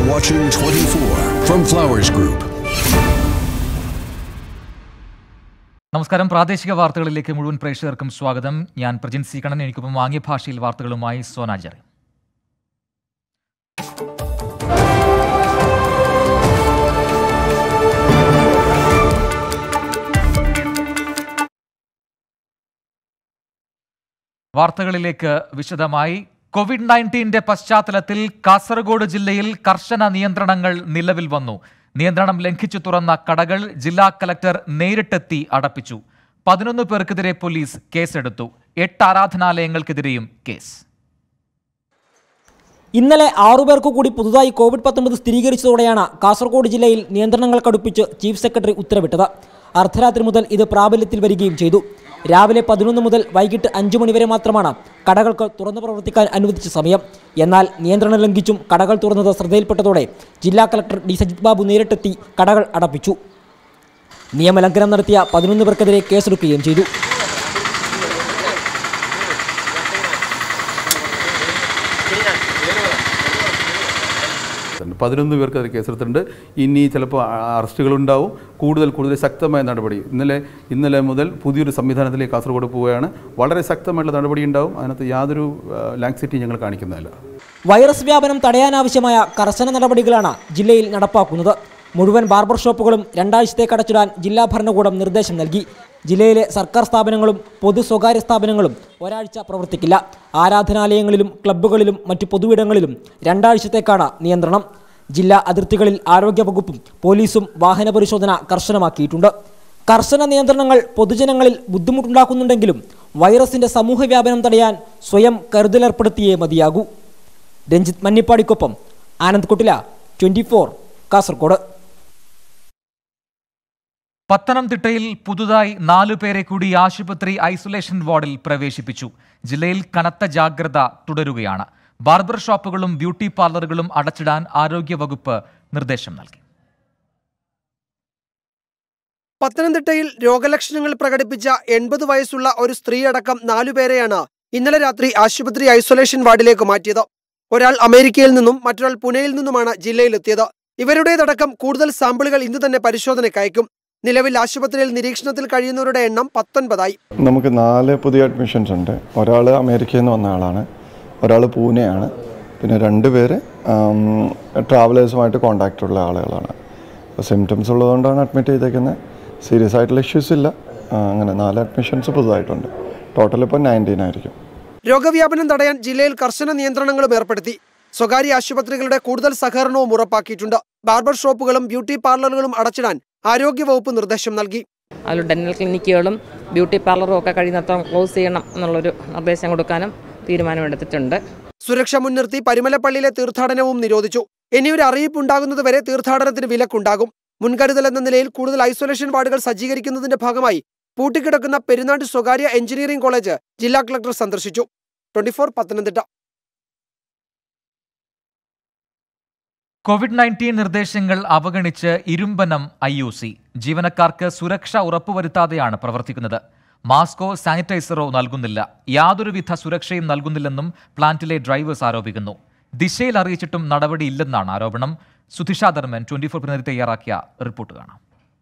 watching 24 from Flowers Group. നമസ്കാരം പ്രാദേശിക വാർത്തകളിലേക്ക് മുഴുവൻ പ്രേക്ഷകർക്കും സ്വാഗതം ഞാൻ പ്രജിൻ സി കണ്ണൻ എനിക്കൊപ്പം വാങ്ങിയ ഭാഷയിൽ വാർത്തകളുമായി സോനാജറി വാർത്തകളിലേക്ക് വിശദമായി കോവിഡ് നയൻറ്റീന്റെ പശ്ചാത്തലത്തിൽ കാസർഗോഡ് ജില്ലയിൽ കർശന നിയന്ത്രണങ്ങൾ നിലവിൽ വന്നു നിയന്ത്രണം ലംഘിച്ചു തുറന്ന കടകൾ ജില്ലാ കലക്ടർ നേരിട്ടെത്തി അടപ്പിച്ചു പതിനൊന്ന് പേർക്കെതിരെ പോലീസ് കേസെടുത്തു എട്ട് ആരാധനാലയങ്ങൾക്കെതിരെയും കേസ് ഇന്നലെ ആറുപേർക്ക് കൂടി പുതുതായി കോവിഡ് പത്തൊമ്പത് സ്ഥിരീകരിച്ചതോടെയാണ് കാസർഗോഡ് ജില്ലയിൽ നിയന്ത്രണങ്ങൾ കടുപ്പിച്ച് ചീഫ് സെക്രട്ടറി ഉത്തരവിട്ടത് അർദ്ധരാത്രി മുതൽ ഇത് പ്രാബല്യത്തിൽ വരികയും ചെയ്തു രാവിലെ പതിനൊന്ന് മുതൽ വൈകിട്ട് അഞ്ചു മണിവരെ മാത്രമാണ് കടകൾക്ക് തുറന്നു പ്രവർത്തിക്കാൻ അനുവദിച്ച സമയം എന്നാൽ നിയന്ത്രണം ലംഘിച്ചും കടകൾ തുറന്നത് ശ്രദ്ധയിൽപ്പെട്ടതോടെ ജില്ലാ കളക്ടർ ഡി സജിത് ബാബു നേരിട്ടെത്തി കടകൾ അടപ്പിച്ചു നിയമലംഘനം നടത്തിയ പതിനൊന്ന് പേർക്കെതിരെ കേസെടുക്കുകയും ചെയ്തു ഉണ്ട്. പതിനൊന്ന് പേർക്ക് അത് കേസെടുത്തിട്ടുണ്ട് ഇനി ചിലപ്പോൾ അറസ്റ്റുകളുണ്ടാവും കൂടുതൽ കൂടുതൽ ശക്തമായ നടപടി ഇന്നലെ ഇന്നലെ മുതൽ പുതിയൊരു സംവിധാനത്തിലേക്ക് കാസർഗോഡ് പോവുകയാണ് വളരെ ശക്തമായിട്ടുള്ള നടപടി ഉണ്ടാവും അതിനകത്ത് യാതൊരു ലാക്സിറ്റി ഞങ്ങൾ കാണിക്കുന്നതല്ല വൈറസ് വ്യാപനം തടയാനാവശ്യമായ കർശന നടപടികളാണ് ജില്ലയിൽ നടപ്പാക്കുന്നത് മുഴുവൻ ബാർബർ ഷോപ്പുകളും രണ്ടാഴ്ചത്തേക്ക് അടച്ചിടാൻ ജില്ലാ ഭരണകൂടം നിർദ്ദേശം നൽകി ജില്ലയിലെ സർക്കാർ സ്ഥാപനങ്ങളും പൊതു സ്വകാര്യ സ്ഥാപനങ്ങളും ഒരാഴ്ച പ്രവർത്തിക്കില്ല ആരാധനാലയങ്ങളിലും ക്ലബ്ബുകളിലും മറ്റു പൊതുവിടങ്ങളിലും രണ്ടാഴ്ചത്തേക്കാണ് നിയന്ത്രണം ജില്ലാ അതിർത്തികളിൽ ആരോഗ്യവകുപ്പും പോലീസും വാഹന പരിശോധന കർശനമാക്കിയിട്ടുണ്ട് കർശന നിയന്ത്രണങ്ങൾ പൊതുജനങ്ങളിൽ ബുദ്ധിമുട്ടുണ്ടാക്കുന്നുണ്ടെങ്കിലും വൈറസിന്റെ സമൂഹവ്യാപനം തടയാൻ സ്വയം കരുതലേർപ്പെടുത്തിയേ മതിയാകൂ രഞ്ജിത്ത് മന്നിപ്പാടിക്കൊപ്പം ആനന്ദ് കുട്ടില ട്വന്റി ഫോർ കാസർഗോഡ് പത്തനംതിട്ടയിൽ പുതുതായി നാലു പേരെ കൂടി ആശുപത്രി ഐസൊലേഷൻ വാർഡിൽ പ്രവേശിപ്പിച്ചു ജില്ലയിൽ കനത്ത ജാഗ്രത തുടരുകയാണ് ബാർബർ ഷോപ്പുകളും ബ്യൂട്ടി പാർലറുകളും അടച്ചിടാൻ ആരോഗ്യവകുപ്പ് നിർദ്ദേശം നൽകി പത്തനംതിട്ടയിൽ രോഗലക്ഷണങ്ങൾ പ്രകടിപ്പിച്ച എൺപത് വയസ്സുള്ള ഒരു സ്ത്രീയടക്കം നാലുപേരെയാണ് ഇന്നലെ രാത്രി ആശുപത്രി ഐസൊലേഷൻ വാർഡിലേക്ക് മാറ്റിയത് ഒരാൾ അമേരിക്കയിൽ നിന്നും മറ്റൊരാൾ പുനെയിൽ നിന്നുമാണ് ജില്ലയിലെത്തിയത് ഇവരുടേതടക്കം കൂടുതൽ സാമ്പിളുകൾ ഇന്ന് തന്നെ പരിശോധനയ്ക്ക് അയക്കും നിലവിൽ ആശുപത്രിയിൽ നിരീക്ഷണത്തിൽ കഴിയുന്നവരുടെ എണ്ണം പത്തൊൻപതായി നമുക്ക് നാല് പുതിയ അഡ്മിഷൻസ് ഉണ്ട് ഒരാൾ അമേരിക്കയിൽ നിന്ന് വന്ന ആളാണ് ഒരാൾ പൂനെയാണ് പിന്നെ രണ്ട് പേര് ട്രാവലേഴ്സുമായിട്ട് കോണ്ടാക്റ്റ് ഉള്ള ആളുകളാണ് അപ്പോൾ സിംറ്റംസ് ഉള്ളതുകൊണ്ടാണ് അഡ്മിറ്റ് ചെയ്തേക്കുന്നത് സീരിയസ് ആയിട്ടുള്ള ഇഷ്യൂസ് ഇല്ല ആ, അങ്ങനെ നാല് അഡ്മിഷൻസ് പുതുതായിട്ടുണ്ട് ടോട്ടൽ ഇപ്പോൾ നയൻറ്റീൻ ആയിരിക്കും രോഗവ്യാപനം തടയാൻ ജില്ലയിൽ കർശന നിയന്ത്രണങ്ങളും ഏർപ്പെടുത്തി സ്വകാര്യ ആശുപത്രികളുടെ കൂടുതൽ സഹകരണവും ഉറപ്പാക്കിയിട്ടുണ്ട് ബാർബർ ഷോപ്പുകളും ബ്യൂട്ടി പാർലറുകളും അടച്ചിടാൻ ആരോഗ്യവകുപ്പ് നിർദ്ദേശം നൽകി അതിൽ ഡെന്റൽ ക്ലിനിക്കുകളും ബ്യൂട്ടി പാർലറും ഒക്കെ കഴിയുന്നിടത്തോളം ക്ലോസ് ചെയ്യണം എന്നുള്ളൊരു നിർദ്ദേശം കൊടുക്കാനും തീരുമാനമെടുത്തിട്ടുണ്ട് സുരക്ഷ മുൻനിർത്തി പരിമലപ്പള്ളിയിലെ തീർത്ഥാടനവും നിരോധിച്ചു ഇനിയൊരു അറിയിപ്പ് ഉണ്ടാകുന്നതുവരെ തീർത്ഥാടനത്തിന് വിലക്കുണ്ടാകും മുൻകരുതൽ എന്ന നിലയിൽ കൂടുതൽ ഐസൊലേഷൻ വാർഡുകൾ സജ്ജീകരിക്കുന്നതിന്റെ ഭാഗമായി പൂട്ടിക്കിടക്കുന്ന പെരുന്നാട് സ്വകാര്യ എഞ്ചിനീയറിംഗ് കോളേജ് ജില്ലാ കളക്ടർ സന്ദർശിച്ചു ട്വന്റി പത്തനംതിട്ട കോവിഡ് നയൻറ്റീൻ നിർദ്ദേശങ്ങൾ അവഗണിച്ച് ഇരുമ്പനം ഐ യു സി ജീവനക്കാർക്ക് സുരക്ഷ ഉറപ്പുവരുത്താതെയാണ് പ്രവർത്തിക്കുന്നത് മാസ്കോ സാനിറ്റൈസറോ നൽകുന്നില്ല യാതൊരുവിധ സുരക്ഷയും നൽകുന്നില്ലെന്നും പ്ലാന്റിലെ ഡ്രൈവേഴ്സ് ആരോപിക്കുന്നു ദിശയിൽ അറിയിച്ചിട്ടും നടപടിയില്ലെന്നാണ് ആരോപണം സുധിഷ ധർമ്മൻ ട്വന്റി ഫോർ പ്രതിനിധി തയ്യാറാക്കിയ റിപ്പോർട്ട് കാണാം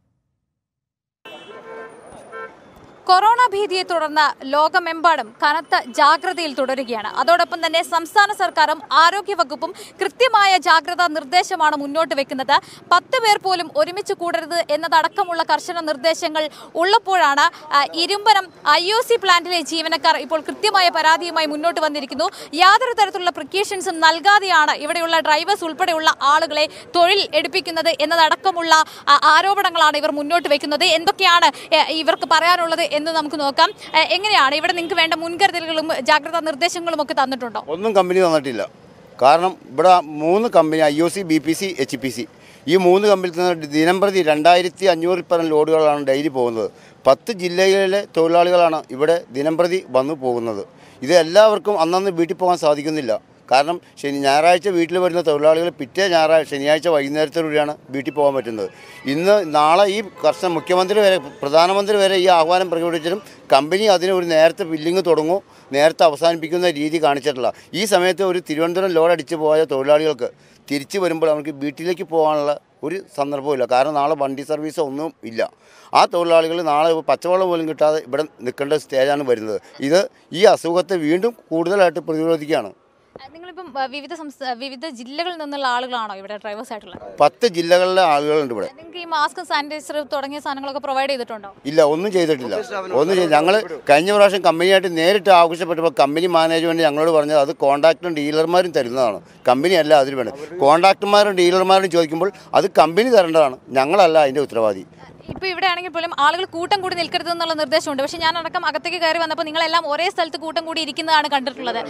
കൊറോണ ഭീതിയെ തുടർന്ന് ലോകമെമ്പാടും കനത്ത ജാഗ്രതയിൽ തുടരുകയാണ് അതോടൊപ്പം തന്നെ സംസ്ഥാന സർക്കാരും ആരോഗ്യവകുപ്പും കൃത്യമായ ജാഗ്രതാ നിർദ്ദേശമാണ് മുന്നോട്ട് വെക്കുന്നത് പത്ത് പേർ പോലും ഒരുമിച്ച് കൂടരുത് എന്നതടക്കമുള്ള കർശന നിർദ്ദേശങ്ങൾ ഉള്ളപ്പോഴാണ് ആ, ഇരുമ്പനം ഐ ഒ സി പ്ലാന്റിലെ ജീവനക്കാർ ഇപ്പോൾ കൃത്യമായ പരാതിയുമായി മുന്നോട്ട് വന്നിരിക്കുന്നു യാതൊരു തരത്തിലുള്ള പ്രിക്കോഷൻസും നൽകാതെയാണ് ഇവിടെയുള്ള ഡ്രൈവേഴ്സ് ഉൾപ്പെടെയുള്ള ആളുകളെ തൊഴിൽ എടുപ്പിക്കുന്നത് എന്നതടക്കമുള്ള ആ, ആരോപണങ്ങളാണ് ഇവർ മുന്നോട്ട് വെക്കുന്നത് എന്തൊക്കെയാണ് എ, ഇവർക്ക് പറയാനുള്ളത് എന്ന് നമുക്ക് നോക്കാം എ, എങ്ങനെയാണ് ഇവിടെ നിങ്ങൾക്ക് വേണ്ട മുൻകരുതലുകളും ജാഗ്രതാ നിർദ്ദേശങ്ങളും ഒക്കെ തന്നിട്ടുണ്ടോ ഒന്നും കമ്പനി തന്നിട്ടില്ല കാരണം ഇവിടെ മൂന്ന് company I O C B P C H P C ഈ മൂന്ന് കമ്പനിയിൽ നിന്ന് ദിനംപ്രതി രണ്ടായിരത്തി അഞ്ഞൂറിൽ പരം ലോഡുകളാണ് ഡെയിലി പോകുന്നത് പത്ത് ജില്ലകളിലെ തൊഴിലാളികളാണ് ഇവിടെ ദിനംപ്രതി വന്നു പോകുന്നത് ഇത് എല്ലാവർക്കും അന്നന്ന് വീട്ടിൽ പോകാൻ സാധിക്കുന്നില്ല കാരണം ശനി ഞായറാഴ്ച വീട്ടിൽ വരുന്ന തൊഴിലാളികൾ പിറ്റേ ഞായറാഴ്ച ശനിയാഴ്ച വൈകുന്നേരത്തോടുകൂടിയാണ് വീട്ടിൽ പോകാൻ പറ്റുന്നത് ഇന്ന് നാളെ ഈ കർഷക മുഖ്യമന്ത്രി വരെ പ്രധാനമന്ത്രി വരെ ഈ ആഹ്വാനം പ്രകടിപ്പിച്ചിട്ടും കമ്പനി അതിന് ഒരു നേരത്തെ ബില്ലിങ് തുടങ്ങും നേരത്തെ അവസാനിപ്പിക്കുന്ന രീതി കാണിച്ചിട്ടില്ല ഈ സമയത്ത് ഒരു തിരുവനന്തപുരം ലോഡ് അടിച്ച് പോയ തൊഴിലാളികൾക്ക് തിരിച്ചു വരുമ്പോൾ അവർക്ക് വീട്ടിലേക്ക് പോകാനുള്ള ഒരു സന്ദർഭമില്ല കാരണം നാളെ വണ്ടി സർവീസോ ഒന്നും ഇല്ല ആ തൊഴിലാളികൾ നാളെ പച്ചവെള്ളം പോലും കിട്ടാതെ ഇവിടെ നിൽക്കേണ്ട സ്റ്റേജാണ് വരുന്നത് ഇത് ഈ അസുഖത്തെ വീണ്ടും കൂടുതലായിട്ട് പ്രതിരോധിക്കുകയാണ് നിങ്ങളിപ്പം ആ, വിവിധ സംസ്ഥാന വിവിധ ജില്ലകളിൽ നിന്നുള്ള ആളുകളാണോ ഇവിടെ ഡ്രൈവേഴ്സ് ആയിട്ടുള്ളത് പത്ത് ജില്ലകളിലെ ആളുകളുണ്ട് ഇവിടെ നിങ്ങൾക്ക് ഈ മാസ്ക് സാനിറ്റൈസർ തുടങ്ങിയ സാധനങ്ങളൊക്കെ പ്രൊവൈഡ് ചെയ്തിട്ടുണ്ടോ ഇല്ല ഒന്നും ചെയ്തിട്ടില്ല ഒന്നും ചെയ്ത് ഞങ്ങൾ കഴിഞ്ഞ പ്രാവശ്യം കമ്പനിയായിട്ട് നേരിട്ട് ആവശ്യപ്പെട്ടപ്പോൾ കമ്പനി മാനേജ്മെൻറ്റ് ഞങ്ങളോട് പറഞ്ഞത് അത് കോൺട്രാക്ടറും ഡീലർമാരും തരുന്നതാണ് കമ്പനി അല്ല അതിന് വേണ്ടത് കോൺട്രാക്ടർമാരും ഡീലർമാരും ചോദിക്കുമ്പോൾ അത് കമ്പനി തരേണ്ടതാണ് ഞങ്ങളല്ല അതിൻ്റെ ഉത്തരവാദി ഇപ്പൊ ഇവിടെ ആണെങ്കിൽ പോലും ആളുകൾ കൂട്ടം കൂടി നിൽക്കരുത് എന്നുള്ള നിർദ്ദേശമുണ്ട് പക്ഷെ ഞാൻ അടക്കം അകത്തേക്ക് കയറി വന്നപ്പോൾ നിങ്ങളെല്ലാം ഒരേ സ്ഥലത്ത് കൂട്ടം കൂടി ഇരിക്കുന്നതാണ് കണ്ടിട്ടുള്ളത്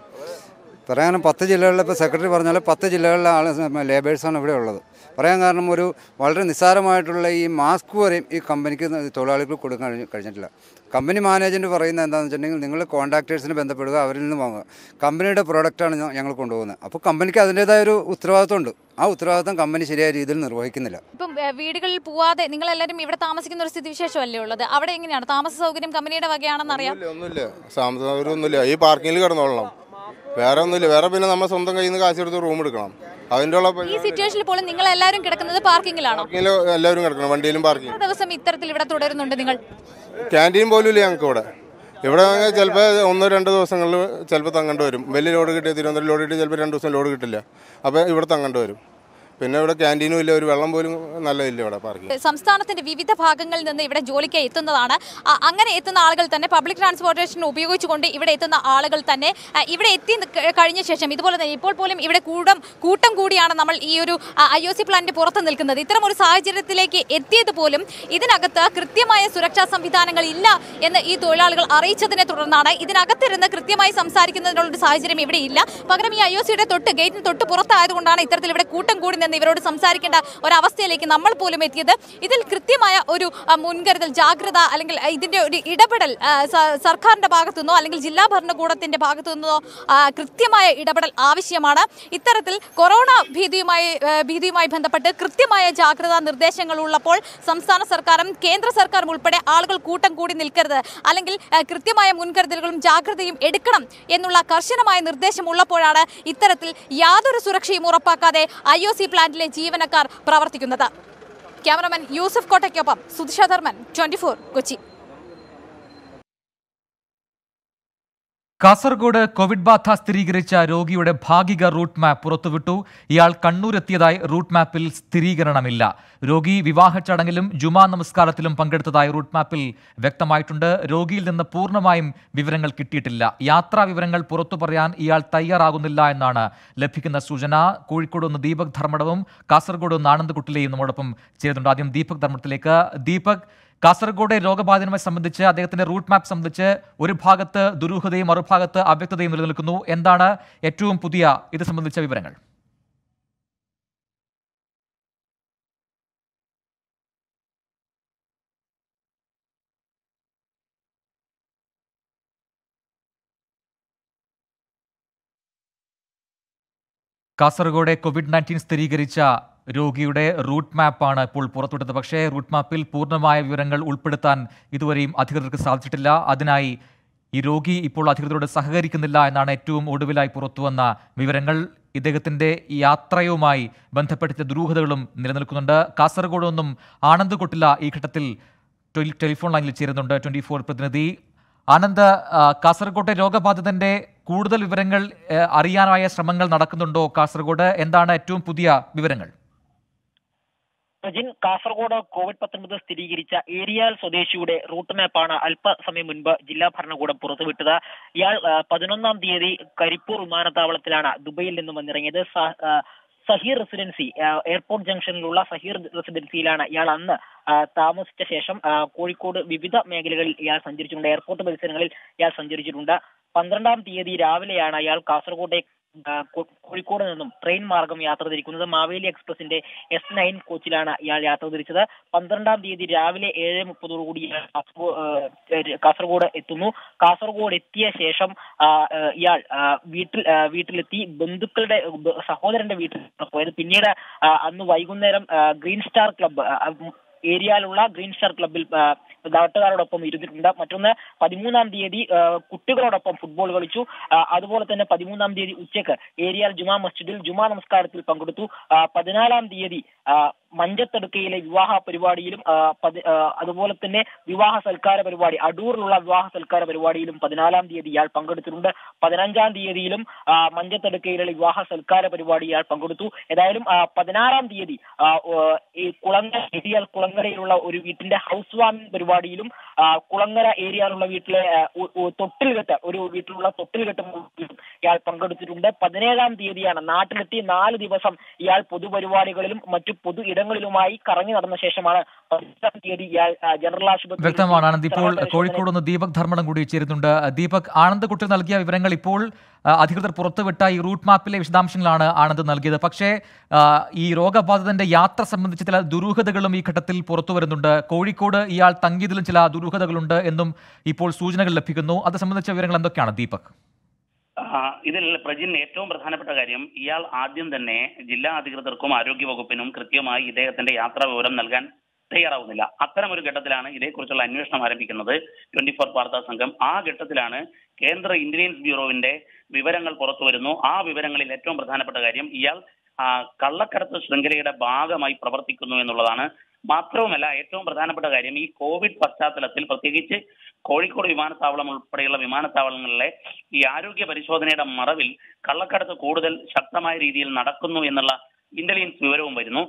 പറയാനും പത്ത് ജില്ലകളിൽ ഇപ്പോൾ സെക്രട്ടറി പറഞ്ഞാൽ പത്ത് ജില്ലകളിലെ ആൾ ലേബേഴ്സാണ് ഇവിടെ ഉള്ളത് പറയാൻ കാരണം ഒരു വളരെ നിസ്സാരമായിട്ടുള്ള ഈ മാസ്ക് വരെയും ഈ കമ്പനിക്ക് തൊഴിലാളികൾക്ക് കൊടുക്കാൻ കഴിഞ്ഞ- കഴിഞ്ഞിട്ടില്ല കമ്പനി മാനേജ്മെൻറ്റ് പറയുന്നത് എന്താണെന്ന് വെച്ചിട്ടുണ്ടെങ്കിൽ നിങ്ങൾ കോൺട്രാക്ടേഴ്സിനെ ബന്ധപ്പെടുക അവരിൽ നിന്ന് വാങ്ങുക കമ്പനിയുടെ പ്രോഡക്റ്റാണ് ഞ- ഞങ്ങൾ കൊണ്ടുപോകുന്നത് അപ്പോൾ കമ്പനിക്ക് അതിൻ്റേതായ ഒരു ഉത്തരവാദിത്വമുണ്ട് ആ ഉത്തരവാദിത്വം കമ്പനി ശരിയായ രീതിയിൽ നിർവഹിക്കുന്നില്ല ഇപ്പം ഏ, വീടുകളിൽ പോവാതെ നിങ്ങളെല്ലാവരും ഇവിടെ താമസിക്കുന്ന ഒരു സ്ഥിതിവിശേഷമല്ലേ ഉള്ളത് അവിടെ എങ്ങനെയാണ് താമസ സൗകര്യം കമ്പനിയുടെ വകയാണെന്ന് അറിയാം ഒന്നുമില്ല സാമ്പത്തികമൊന്നുമില്ല ഈ പാർക്കിങ്ങിൽ കിടന്നോളണം വേറെ ഒന്നുമില്ല വേറെ പിന്നെ നമ്മൾ സ്വന്തം കയ്യിൽ നിന്ന് കാശ് എടുത്ത് റൂം എടുക്കണം അതിൻ്റെ ഉള്ള ഈ സിറ്റുവേഷനിൽ പോലും നിങ്ങൾ എല്ലാവരും കിടക്കുന്നത് പാർക്കിങ്ങിലാണോ പാർക്കിങ്ങിൽ എല്ലാവരും കിടക്കണം വണ്ടിയിലും പാർക്കിംഗ് എത്ര ദിവസം ഇത്തരത്തിൽ ഇവിടെ തുടരുന്നുണ്ട് നിങ്ങൾ ക്യാൻറ്റീൻ പോലും ഇല്ല ഞങ്ങൾക്ക് ഇവിടെ ഇവിടെ ചിലപ്പോൾ ഒന്നോ രണ്ടോ ദിവസങ്ങളിൽ ചിലപ്പോൾ തങ്ങേണ്ടി വരും വലിയ ലോഡ് കിട്ടിയ തിരുവനന്തപുരം ലോഡ് കിട്ടിയ ചിലപ്പോൾ രണ്ട് ദിവസം ലോഡ് കിട്ടില്ല അപ്പോൾ ഇവിടെ തങ്ങേണ്ടി വരും പിന്നെ ഇവിടെ ക്യാൻറ്റീനും ഇല്ല ഒരു വെള്ളം പോലും നല്ലതില്ല ഇവിടെ പാർക്കിംഗ് സംസ്ഥാനത്തിന്റെ വിവിധ ഭാഗങ്ങളിൽ നിന്ന് ഇവിടെ ജോലിക്ക് എത്തുന്നതാണ് അ- അങ്ങനെ എത്തുന്ന ആളുകൾ തന്നെ പബ്ലിക് ട്രാൻസ്പോർട്ടേഷൻ ഉപയോഗിച്ചുകൊണ്ട് ഇവിടെ എത്തുന്ന ആളുകൾ തന്നെ അ, ഇവിടെ എത്തി നിക്ക- കഴിഞ്ഞ ശേഷം ഇതുപോലെ തന്നെ ഇപ്പോൾ പോലും ഇവിടെ കൂടം കൂട്ടം കൂടിയാണ് നമ്മൾ ഈ ഒരു ഐ ഒ സി പ്ലാന്റിന്റെ പുറത്ത് നിൽക്കുന്നത് ഇത്തരം ഒരു സാഹചര്യത്തിലേക്ക് എത്തിയത് പോലും ഇതിനകത്ത് കൃത്യമായ സുരക്ഷാ സംവിധാനങ്ങൾ ഇല്ല എന്ന് ഈ തൊഴിലാളികൾ അറിയിച്ചതിനെ തുടർന്നാണ് ഇതിനകത്തിരുന്ന് കൃത്യമായി സംസാരിക്കുന്നതിനുള്ള ഒരു സാഹചര്യം ഇവിടെ ഇല്ല പകരം ഈ ഐ ഒ സിയുടെ തൊട്ട് ഗേറ്റിന് തൊട്ട് പുറത്തായതുകൊണ്ടാണ് ഇത്തരത്തിൽ ഇവിടെ കൂട്ടം കൂടി നിന്ന് ഇവരോട് സംസാരിക്കേണ്ട ഒരവസ്ഥയിലേക്ക് നമ്മൾ പോലും എത്തിയത് ഇതിൽ കൃത്യമായ ഒരു ആ, മുൻകരുതൽ ജാഗ്രത അല്ലെങ്കിൽ ആ, ഇതിന്റെ ഒരു ഇടപെടൽ ആ, സ- സർക്കാരിന്റെ ഭാഗത്തു നിന്നോ അല്ലെങ്കിൽ ജില്ലാ ഭരണകൂടത്തിന്റെ ഭാഗത്തു നിന്നോ ആ, കൃത്യമായ ഇടപെടൽ ആവശ്യമാണ് ഇത്തരത്തിൽ കൊറോണ ഭീതിയുമായി ആ, ഭീതിയുമായി ബന്ധപ്പെട്ട് കൃത്യമായ ജാഗ്രതാ നിർദ്ദേശങ്ങൾ ഉള്ളപ്പോൾ സംസ്ഥാന സർക്കാരും കേന്ദ്ര സർക്കാരും ഉൾപ്പെടെ ആളുകൾ കൂട്ടം കൂടി നിൽക്കരുത് അല്ലെങ്കിൽ ആ, കൃത്യമായ മുൻകരുതലുകളും ജാഗ്രതയും എടുക്കണം എന്നുള്ള കർശനമായ നിർദ്ദേശം ഉള്ളപ്പോഴാണ് ഇത്തരത്തിൽ യാതൊരു സുരക്ഷയും ഉറപ്പാക്കാതെ ഐ ഒ സി പ്ലാന്റിലെ ജീവനക്കാർ പ്രവർത്തിക്കുന്നത് ക്യാമറമാൻ യൂസഫ് കോട്ടയ്ക്കൊപ്പം സുധിഷ ധർമ്മൻ ട്വന്റി കൊച്ചി കാസർഗോഡ് കോവിഡ് ബാധ സ്ഥിരീകരിച്ച രോഗിയുടെ ഭാഗിക റൂട്ട് മാപ്പ് പുറത്തുവിട്ടു ഇയാൾ കണ്ണൂരെത്തിയതായി റൂട്ട് മാപ്പിൽ സ്ഥിരീകരണമില്ല രോഗി വിവാഹ ചടങ്ങിലും ജുമാ നമസ്കാരത്തിലും പങ്കെടുത്തതായി റൂട്ട് മാപ്പിൽ വ്യക്തമായിട്ടുണ്ട് രോഗിയിൽ നിന്ന് പൂർണ്ണമായും വിവരങ്ങൾ കിട്ടിയിട്ടില്ല യാത്രാ വിവരങ്ങൾ പുറത്തു പറയാൻ ഇയാൾ തയ്യാറാകുന്നില്ല എന്നാണ് ലഭിക്കുന്ന സൂചന കോഴിക്കോട് നിന്ന് ദീപക് ധർമ്മടവും കാസർഗോഡ് നിന്ന് ആനന്ദകുട്ടിലെയും നമ്മോടൊപ്പം ചേരുന്നുണ്ട് ആദ്യം ദീപക് ധർമ്മടത്തിലേക്ക് ദീപക് കാസർഗോഡ് രോഗബാധിതമായി സംബന്ധിച്ച് അദ്ദേഹത്തിന്റെ റൂട്ട് മാപ്പ് സംബന്ധിച്ച് ഒരു ഭാഗത്ത് ദുരൂഹതയും മറുഭാഗത്ത് അവ്യക്തതയും നിലനിൽക്കുന്നു എന്താണ് ഏറ്റവും പുതിയ ഇത് സംബന്ധിച്ച വിവരങ്ങൾ കാസർഗോഡ് കോവിഡ് നയൻറ്റീൻ സ്ഥിരീകരിച്ച രോഗിയുടെ റൂട്ട് മാപ്പാണ് ഇപ്പോൾ പുറത്തുവിട്ടത് പക്ഷേ റൂട്ട് മാപ്പിൽ പൂർണ്ണമായ വിവരങ്ങൾ ഉൾപ്പെടുത്താൻ ഇതുവരെയും അധികൃതർക്ക് സാധിച്ചിട്ടില്ല അതിനായി ഈ രോഗി ഇപ്പോൾ അധികൃതരോട് സഹകരിക്കുന്നില്ല എന്നാണ് ഏറ്റവും ഒടുവിലായി പുറത്തുവന്ന വിവരങ്ങൾ ഇദ്ദേഹത്തിന്റെ യാത്രയുമായി ബന്ധപ്പെട്ട ദുരൂഹതകളും നിലനിൽക്കുന്നുണ്ട് കാസർഗോഡ് നിന്നും ആനന്ദ് കൊട്ടില ഈ ഘട്ടത്തിൽ ടെലി- ടെലിഫോൺ ലൈനിൽ ചേരുന്നുണ്ട് ട്വന്റി ഫോർ പ്രതിനിധി ആനന്ദ് ആ, കാസർഗോട്ടെ രോഗബാധിതന്റെ കൂടുതൽ വിവരങ്ങൾ ഏ, അറിയാനായ ശ്രമങ്ങൾ നടക്കുന്നുണ്ടോ കാസർഗോഡ് എന്താണ് ഏറ്റവും പുതിയ വിവരങ്ങൾ സജിൻ കാസർഗോഡ് കോവിഡ് പത്തൊൻപത് സ്ഥിരീകരിച്ച ഏരിയാൽ സ്വദേശിയുടെ റൂട്ട് മാപ്പാണ് അല്പസമയം മുൻപ് ജില്ലാ ഭരണകൂടം പുറത്തുവിട്ടത് ഇയാൾ ആ, പതിനൊന്നാം തീയതി കരിപ്പൂർ വിമാനത്താവളത്തിലാണ് ദുബൈയിൽ നിന്നും വന്നിറങ്ങിയത് സ- ആ, സഹീർ റെസിഡൻസി ആ, എയർപോർട്ട് ജംഗ്ഷനിലുള്ള സഹീർ റെസിഡൻസിയിലാണ് ഇയാൾ അന്ന് ആ, താമസിച്ച ശേഷം ആ, കോഴിക്കോട് വിവിധ മേഖലകളിൽ ഇയാൾ സഞ്ചരിച്ചിട്ടുണ്ട് എയർപോർട്ട് പരിസരങ്ങളിൽ ഇയാൾ സഞ്ചരിച്ചിട്ടുണ്ട് പന്ത്രണ്ടാം തീയതി രാവിലെയാണ് അയാൾ കാസർഗോഡേക്ക് ആ, കോ- കോഴിക്കോട് നിന്നും ട്രെയിൻ മാർഗം യാത്ര തിരിക്കുന്നത് മാവേലി എക്സ്പ്രസിന്റെ എസ് നയൻ കോച്ചിലാണ് ഇയാൾ യാത്ര തിരിച്ചത് പന്ത്രണ്ടാം തീയതി രാവിലെ ഏഴ് മുപ്പതോടുകൂടി ഇയാൾ കാസർഗോ- ആ, ഏ, കാസർഗോഡ് എത്തുന്നു കാസർഗോഡ് എത്തിയ ശേഷം ആ, ആ, ഇയാൾ ആ, വീട്ടിൽ ആ, വീട്ടിലെത്തി ബന്ധുക്കളുടെ ബ- സഹോദരന്റെ വീട്ടിൽ പോയത് പിന്നീട് ആ, അന്ന് വൈകുന്നേരം ആ, ഗ്രീൻ സ്റ്റാർ ക്ലബ്ബ് ആ, ഏരിയയിലുള്ള ഗ്രീൻ സ്റ്റാർ ക്ലബിൽ ആ, നാട്ടുകാരോടൊപ്പം ഇരുന്നിട്ടുണ്ട് മറ്റൊന്ന് പതിമൂന്നാം തീയതി ആ, കുട്ടികളോടൊപ്പം ഫുട്ബോൾ കളിച്ചു ആ, അതുപോലെ തന്നെ പതിമൂന്നാം തീയതി ഉച്ചയ്ക്ക് ഏരിയൽ ജുമാ മസ്ജിദിൽ ജുമാ നമസ്കാരത്തിൽ പങ്കെടുത്തു ആ, പതിനാലാം തീയതി ആ, മഞ്ചത്തെടുക്കയിലെ വിവാഹ പരിപാടിയിലും ആ, പതി- ആ, അതുപോലെ തന്നെ വിവാഹ സൽക്കാര പരിപാടി അടൂറിലുള്ള വിവാഹ സൽക്കാര പരിപാടിയിലും പതിനാലാം തീയതി ഇയാൾ പങ്കെടുത്തിട്ടുണ്ട് പതിനഞ്ചാം തീയതിയിലും ആ, മഞ്ചത്തെടുക്കയിലെ വിവാഹ സൽക്കാര പരിപാടി ഇയാൾ പങ്കെടുത്തു ഏതായാലും ആ, പതിനാറാം തീയതി ആ, ഓ, ഈ കുളങ്ങര ഏരിയൽ കുളങ്ങരയിലുള്ള ഒരു വീട്ടിന്റെ ഹൗസ് വാമിംഗ് പരിപാടിയിലും ആ, കുളങ്ങര ഏരിയയിലുള്ള വീട്ടിലെ ആ, ഉ- ഉ- തൊട്ടിൽകെട്ട് ഒരു വീട്ടിലുള്ള തൊട്ടിൽകെട്ട് മുറിയിലും ഇയാൾ പങ്കെടുത്തിട്ടുണ്ട് പതിനേഴാം തീയതിയാണ് നാട്ടിലെത്തി നാല് ദിവസം ഇയാൾ പൊതുപരിപാടികളിലും മറ്റു പൊതു ഇടങ്ങളിലുമായി കറങ്ങി നടന്ന ശേഷമാണ് പതിനെട്ടാം തീയതി ഇയാൾ ആ, ജനറൽ ആശുപത്രി വ്യക്തമാണ് ആനന്ദ് ഇപ്പോൾ കോഴിക്കോട് നിന്ന് ദീപക് ധർമ്മടം കൂടി ചേരുന്നുണ്ട് ദീപക് ആനന്ദ് കുട്ടി നൽകിയ വിവരങ്ങൾ ഇപ്പോൾ ആ, അധികൃതർ പുറത്തുവിട്ട ഈ റൂട്ട് മാപ്പിലെ വിശദാംശങ്ങളാണ് ആനന്ദ് നൽകിയത് പക്ഷേ ആ, ഈ രോഗബാധിതന്റെ യാത്ര സംബന്ധിച്ച് ചില ദുരൂഹതകളും ഈ ഘട്ടത്തിൽ പുറത്തു വരുന്നുണ്ട് കോഴിക്കോട് ഇയാൾ തങ്ങിയതിലും ചില ദുരൂഹതകളുണ്ട് എന്നും ഇപ്പോൾ സൂചനകൾ ലഭിക്കുന്നു അത് സംബന്ധിച്ച വിവരങ്ങൾ എന്തൊക്കെയാണ് ദീപക് ആ, ഇതിൽ പ്രജിൻ ഏറ്റവും പ്രധാനപ്പെട്ട കാര്യം ഇയാൾ ആദ്യം തന്നെ ജില്ലാ അധികൃതർക്കും ആരോഗ്യ വകുപ്പിനും കൃത്യമായി ഇദ്ദേഹത്തിന്റെ യാത്രാ വിവരം നൽകാൻ തയ്യാറാവുന്നില്ല അത്തരം ഒരു ഘട്ടത്തിലാണ് ഇതേക്കുറിച്ചുള്ള അന്വേഷണം ആരംഭിക്കുന്നത് ട്വന്റി ഫോർ വാർത്താ സംഘം ആ ഘട്ടത്തിലാണ് കേന്ദ്ര ഇന്റലിജൻസ് ബ്യൂറോവിന്റെ വിവരങ്ങൾ പുറത്തു വരുന്നു ആ വിവരങ്ങളിൽ ഏറ്റവും പ്രധാനപ്പെട്ട കാര്യം ഇയാൾ ആ, കള്ളക്കടത്ത് ശൃംഖലയുടെ ഭാഗമായി പ്രവർത്തിക്കുന്നു എന്നുള്ളതാണ് മാത്രവുമല്ല ഏറ്റവും പ്രധാനപ്പെട്ട കാര്യം ഈ കോവിഡ് പശ്ചാത്തലത്തിൽ പ്രത്യേകിച്ച് കോഴിക്കോട് വിമാനത്താവളം ഉൾപ്പെടെയുള്ള വിമാനത്താവളങ്ങളിലെ ഈ ആരോഗ്യ പരിശോധനയുടെ മറവിൽ കള്ളക്കടത്ത് കൂടുതൽ ശക്തമായ രീതിയിൽ നടക്കുന്നു എന്നുള്ള ഇന്റലിജൻസ് വിവരവും വരുന്നു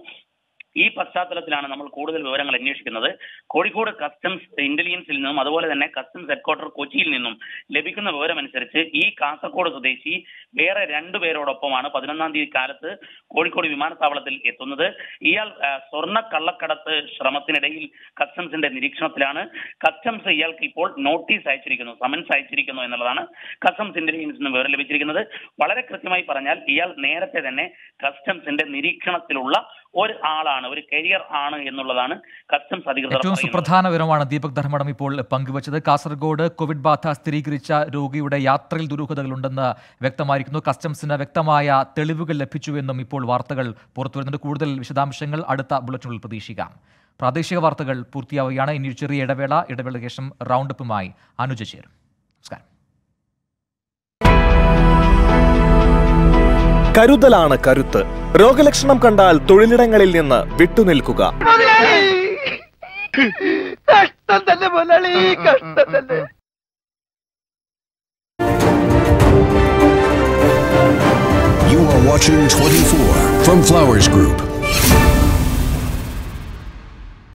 ഈ പശ്ചാത്തലത്തിലാണ് നമ്മൾ കൂടുതൽ വിവരങ്ങൾ അന്വേഷിക്കുന്നത് കോഴിക്കോട് കസ്റ്റംസ് ഇന്റലിജൻസിൽ നിന്നും അതുപോലെ തന്നെ കസ്റ്റംസ് ഹെഡ്ക്വാർട്ടർ കൊച്ചിയിൽ നിന്നും ലഭിക്കുന്ന വിവരമനുസരിച്ച് ഈ കാസർഗോഡ് സ്വദേശി വേറെ രണ്ടുപേരോടൊപ്പമാണ് പതിനൊന്നാം തീയതി കാലത്ത് കോഴിക്കോട് വിമാനത്താവളത്തിൽ എത്തുന്നത് ഇയാൾ ആ, സ്വർണ്ണ കള്ളക്കടത്ത് ശ്രമത്തിനിടയിൽ കസ്റ്റംസിന്റെ നിരീക്ഷണത്തിലാണ് കസ്റ്റംസ് ഇയാൾക്ക് ഇപ്പോൾ നോട്ടീസ് അയച്ചിരിക്കുന്നു സമൻസ് അയച്ചിരിക്കുന്നു എന്നുള്ളതാണ് കസ്റ്റംസ് ഇന്റലിജൻസിന് വിവരം ലഭിച്ചിരിക്കുന്നത് വളരെ കൃത്യമായി പറഞ്ഞാൽ ഇയാൾ നേരത്തെ തന്നെ കസ്റ്റംസിന്റെ നിരീക്ഷണത്തിലുള്ള ഒരു ആളാണ് ഒരു കരിയർ ആണ് എന്നുള്ളതാണ് കസ്റ്റംസ് അധികൃതർ ഏറ്റവും പറയുന്നത് സുപ്രധാന വിവരമാണ് ദീപക് ധർമ്മടം ഇപ്പോൾ പങ്കുവച്ചത് കാസർഗോഡ് കോവിഡ് ബാധ സ്ഥിരീകരിച്ച രോഗിയുടെ യാത്രയിൽ ദുരൂഹതകളുണ്ടെന്ന് വ്യക്തമായിരിക്കുന്നു കസ്റ്റംസിന് വ്യക്തമായ തെളിവുകൾ ലഭിച്ചുവെന്നും ഇപ്പോൾ വാർത്തകൾ പുറത്തുവരുന്നുണ്ട് കൂടുതൽ വിശദാംശങ്ങൾ അടുത്ത ബുള്ളറ്റിനുള്ളിൽ പ്രതീക്ഷിക്കാം പ്രാദേശിക വാർത്തകൾ പൂർത്തിയാവുകയാണ് ഇനി ഒരു ചെറിയ ഇടവേള ഇടവേളയ്ക്ക് ശേഷം റൗണ്ടപ്പുമായി അനുജ ചേരും നമസ്കാരം കരുതലാണ് കരുത്ത് രോഗലക്ഷണം കണ്ടാൽ തൊഴിലിടങ്ങളിൽ നിന്ന് വിട്ടുനിൽക്കുക കഷ്ടം തന്നെ മുതലാളി കഷ്ടം തന്നെ You are watching 24 from Flowers Group.